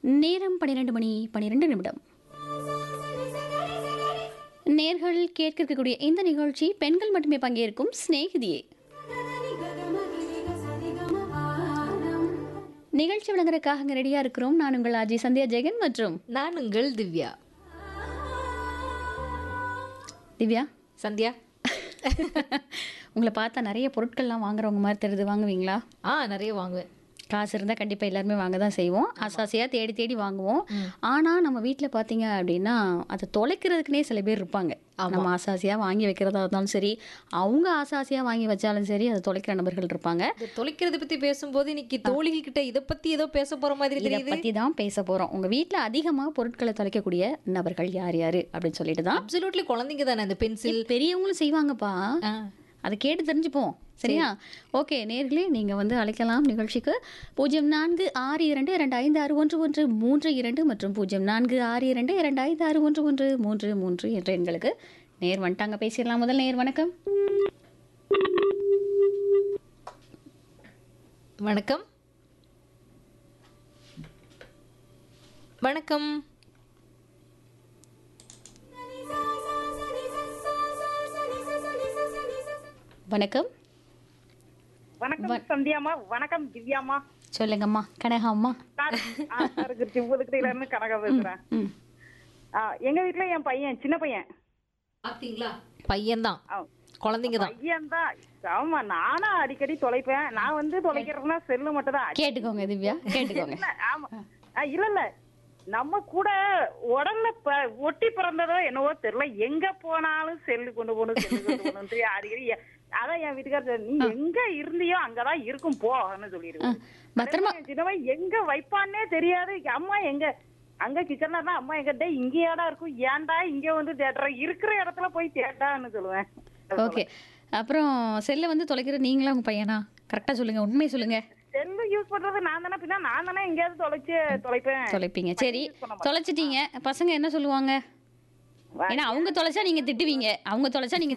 நேரம் பன்னிரெண்டு மணி பன்னிரெண்டு நிமிடம் நேர்கள் கேட்க இருக்கக்கூடிய இந்த நிகழ்ச்சி பெண்கள் மட்டுமே பங்கேற்கும் சிநேகிதியே நிகழ்ச்சி வழங்குறதுக்காக அங்கே ரெடியாக இருக்கிறோம் நான் உங்கள் அஜய் சந்தியா ஜெகன் மற்றும் நான் உங்கள் திவ்யா திவ்யா சந்தியா உங்களை பார்த்தா நிறைய பொருட்கள்லாம் வாங்குறவங்க மாதிரி தெரியுது வாங்குவீங்களா ஆ நிறைய வாங்குவேன் காசு இருந்தால் கண்டிப்பாக எல்லாருமே வாங்க தான் செய்வோம் அசாசியாக தேடி தேடி வாங்குவோம் ஆனால் நம்ம வீட்டில் பார்த்தீங்க அப்படின்னா அதை தொலைக்கிறதுக்குனே சில பேர் இருப்பாங்க நம்ம ஆசாசியாக வாங்கி வைக்கிறதா இருந்தாலும் சரி அவங்க ஆசாசியாக வாங்கி வச்சாலும் சரி அதை தொலைக்கிற நபர்கள் இருப்பாங்க இந்த தொலைக்கிறத பத்தி பேசும்போது இன்னைக்கு தோழிகள் கிட்ட இத பத்தி ஏதோ பேச போற மாதிரி இதை தெரியுது பற்றி தான் பேச போகிறோம் உங்கள் வீட்டில் அதிகமாக பொருட்களை தொலைக்கக்கூடிய நபர்கள் யார் யார் அப்படின்னு சொல்லிட்டு தான் அப்சல்யூட்லி குழந்தைங்க தானே அந்த பென்சில் பெரியவங்களும் செய்வாங்கப்பா அதை கேட்டு தெரிஞ்சுப்போம் சரியா ஓகே நேர்களே நீங்கள் வந்து அழைக்கலாம் நிகழ்ச்சிக்கு பூஜ்ஜியம் நான்கு ஆறு இரண்டு இரண்டு ஐந்து ஆறு ஒன்று ஒன்று மூன்று இரண்டு மற்றும் பூஜ்ஜியம் நான்கு ஆறு இரண்டு இரண்டு ஐந்து ஆறு ஒன்று ஒன்று மூன்று மூன்று என்ற எண்களுக்கு நேர் வந்துட்டாங்க பேசிடலாம் முதல் நேர் வணக்கம் வணக்கம் வணக்கம் வணக்கம் வணக்கம் சந்தியாமா வணக்கம் திவ்யாமா சொல்லுங்கம்மா கனகா அம்மா சார் ஆ, சார் சிம்புதுக்கிட்ட இருந்து கனகா பேசுறேன் ம் ஆ, எங்க வீட்ல என் பையன் சின்ன பையன் பாத்தீங்களா பையன்தான் ஆ, குழந்தைங்க தான் பையன் தான் ஆமா நானும் அடிக்கடி தொலைப்பேன் நான் வந்து தொலைக்கிறதுனா செல்லு மட்டும் தான் கேட்டுக்கோங்க திவ்யா கேட்டுக்கோங்க இல்ல ஆமா ஆ, இல்ல இல்ல நம்ம கூட உடல்ல ப- ஒட்டி பிறந்ததோ என்னவோ தெரியல எங்க போனாலும் செல்லு கொண்டு போகணும் செல்லு கொண்டு போகணும் அடிக்கடி எ- அதான் என் வீட்டுக்காரர் நீ எங்க இருந்தியோ அங்கதான் இருக்கும் போன்னு சொல்லிடுவேன் பத்திரமா அதே மாதிரி சின்னவன் எங்க வைப்பான்னே தெரியாது அம்மா எங்க அங்க கிச்சன்ல தான் அம்மா எங்க டேய் இங்கேயாடா இருக்கும் ஏன்டா இங்க வந்து தேடுற இருக்கிற இடத்துல போய் தேட்டான்னு சொல்லுவேன் ஓகே அப்புறம் செல்லை வந்து தொலைக்கிற நீங்களா உங்கள் பையனா கரெக்டாக சொல்லுங்கள் உண்மையை சொல்லுங்கள் செல்லு யூஸ் பண்றது நான் தானே பின்ன நான் தானே எங்கேயாவது தொலைச்சு தொலைப்பேன் தொலைப்பீங்க சரி use பண்ண மாட்டேன். தொலைச்சிட்டீங்க பசங்க என்ன சொல்லுவாங்க ஏன்னா அவங்க தொலைச்சா நீங்க திட்டுவீங்க அவங்க தொலைச்சா நீங்க